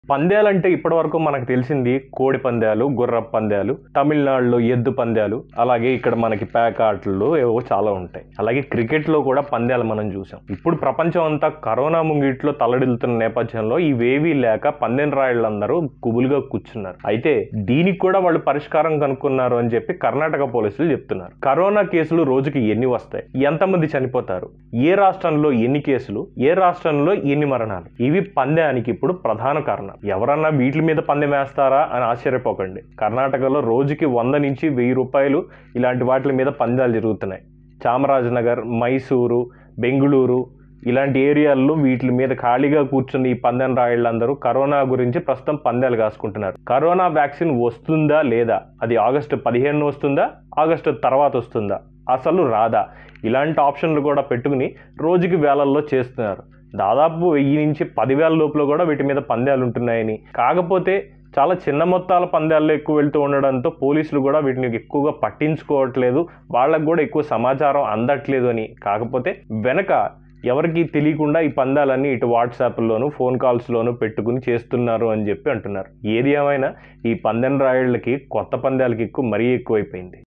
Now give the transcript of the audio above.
పందాలంటే ఇప్పటివరకు మనకు తెలిసింది కోడి పందాలు గుర్ర పందాలు తమిళనాడులో ఎద్దు పందాలు అలాగే ఇక్కడ మనకి పేక ఆటలు ఏవో చాలా ఉంటాయి అలాగే క్రికెట్లో కూడా పందాలు మనం చూసాం ఇప్పుడు ప్రపంచం అంతా కరోనా ముంగిట్లో తల్లడిల్లుతున్న నేపథ్యంలో ఇవేవీ లేక పందెం రాయుళ్ళందరూ గుబులుగా కూర్చున్నారు అయితే దీనికి కూడా వాళ్ళు పరిష్కారం కనుక్కున్నారు అని చెప్పి కర్ణాటక పోలీసులు చెప్తున్నారు కరోనా కేసులు రోజుకి ఎన్ని వస్తాయి ఎంతమంది చనిపోతారు ఏ రాష్ట్రంలో ఎన్ని కేసులు ఏ రాష్ట్రంలో ఎన్ని మరణాలు ఇవి పందానికి ఇప్పుడు ప్రధాన కారణం ఎవరన్నా వీటి మీద పందెం వేస్తారా అని ఆశ్చర్యపోకండి కర్ణాటకలో రోజుకి వంద నుంచి వెయ్యి రూపాయలు ఇలాంటి వాటి మీద పందాలు జరుగుతున్నాయి చామరాజనగర్ మైసూరు బెంగళూరు ఇలాంటి ఏరియాల్లో వీటి మీద ఖాళీగా కూర్చున్న ఈ పందెం రాయిళ్ళందరూ కరోనా గురించి ప్రస్తుతం పందాలు కాసుకుంటున్నారు కరోనా వ్యాక్సిన్ వస్తుందా లేదా అది ఆగస్టు పదిహేను వస్తుందా ఆగస్టు తర్వాత వస్తుందా అసలు రాదా ఇలాంటి ఆప్షన్లు కూడా పెట్టుకుని రోజుకి వేలల్లో చేస్తున్నారు దాదాపు వెయ్యి నుంచి పదివేల లోపల కూడా వీటి మీద పందాలు ఉంటున్నాయని కాకపోతే చాలా చిన్న మొత్తాల పందాల్లో ఎక్కువ వెళ్తూ ఉండడంతో పోలీసులు కూడా వీటిని ఎక్కువగా పట్టించుకోవట్లేదు వాళ్ళకు కూడా ఎక్కువ సమాచారం అందట్లేదు అని కాకపోతే వెనక ఎవరికి తెలియకుండా ఈ పందాలన్నీ ఇటు వాట్సాప్లోను ఫోన్ కాల్స్లోను పెట్టుకుని చేస్తున్నారు అని చెప్పి అంటున్నారు ఏది ఏమైనా ఈ పందెం రాయుళ్ళకి కొత్త పందాలకి ఎక్కువ మరీ ఎక్కువైపోయింది